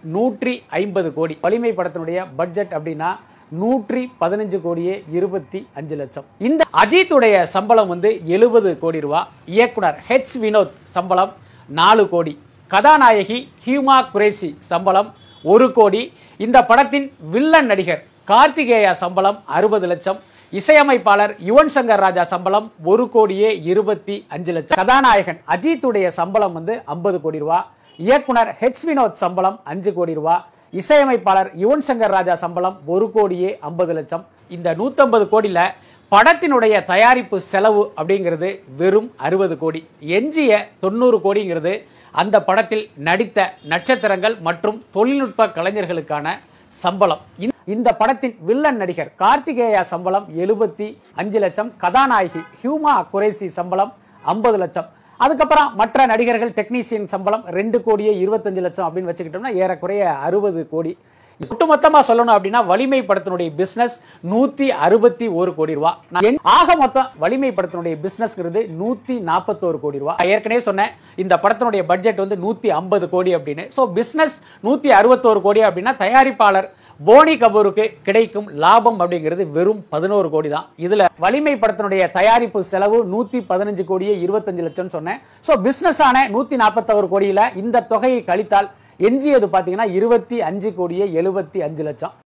நூற்றி ஐம்பது கோடி வலிமை படத்தினுடைய பட்ஜெட் அப்படின்னா நூற்றி பதினஞ்சு கோடியே இருபத்தி அஞ்சு லட்சம் இந்த அஜித்துடைய சம்பளம் வந்து எழுபது கோடி ரூபா இயக்குனர் ஹெச் வினோத் சம்பளம் நாலு கோடி கதாநாயகி ஹியூமா குரேசி சம்பளம் ஒரு கோடி இந்த படத்தின் வில்லன் நடிகர் கார்த்திகேயா சம்பளம் அறுபது லட்சம் இசையமைப்பாளர் யுவன் சங்கர் ராஜா சம்பளம் ஒரு கோடியே இருபத்தி அஞ்சு லட்சம் கதாநாயகன் அஜித்துடைய சம்பளம் வந்து ஐம்பது கோடி ரூபா இயக்குனர் ஹெச் வினோத் சம்பளம் அஞ்சு கோடி ரூபா இசையமைப்பாளர் யுவன் சங்கர் ராஜா சம்பளம் ஒரு கோடியே ஐம்பது லட்சம் இந்த நூற்றம்பது கோடியில் படத்தினுடைய தயாரிப்பு செலவு அப்படிங்கிறது வெறும் அறுபது கோடி எஞ்சிய தொண்ணூறு கோடிங்கிறது அந்த படத்தில் நடித்த நட்சத்திரங்கள் மற்றும் தொழில்நுட்ப கலைஞர்களுக்கான சம்பளம் இந்த- இந்த படத்தின் வில்லன் நடிகர் கார்த்திகேயா சம்பளம் எழுபத்தி அஞ்சு லட்சம் கதாநாயகி ஹியூமா குரேசி சம்பளம் ஐம்பது லட்சம் அதுக்கப்புறம் மற்ற நடிகர்கள் டெக்னீசியன் சம்பளம் ரெண்டு கோடியே இருபத்தஞ்சு லட்சம் அப்படின்னு வச்சுக்கிட்டோம்னா ஏறக்குறைய அறுபது கோடி ஒட்டுமொத்தமா சொல்லணும் அப்படின்னா வலிமை படத்தினுடைய பிசினஸ் நூத்தி அறுபத்தி ஒரு கோடி ரூபா நான் என்- ஆக மொத்தம் வலிமை படத்தினுடைய பிசினஸ்ங்கிறது நூத்தி நாற்பத்தோரு கோடி ரூபா நான் ஏற்கனவே சொன்னேன் இந்த படத்தினுடைய பட்ஜெட் வந்து நூத்தி ஐம்பது கோடி அப்படின்னு ஸோ பிசினஸ் நூத்தி அறுபத்தோரு கோடி அப்படின்னா தயாரிப்பாளர் போனி கபூருக்கு கிடைக்கும் லாபம் அப்படிங்கிறது வெறும் பதினோரு கோடி தான் இதுல வலிமை படத்தினுடைய தயாரிப்பு செலவு நூத்தி பதினஞ்சு கோடியே இருபத்தஞ்சு லட்சம் சொன்னேன் ஸோ பிசினஸ் ஆன நூத்தி நாற்பத்தோரு கோடியில இந்த தொகையை கழித்தால் எஞ்சியது பாத்தீங்கன்னா இருபத்தி அஞ்சு கோடியே எழுபத்தி அஞ்சு லட்சம்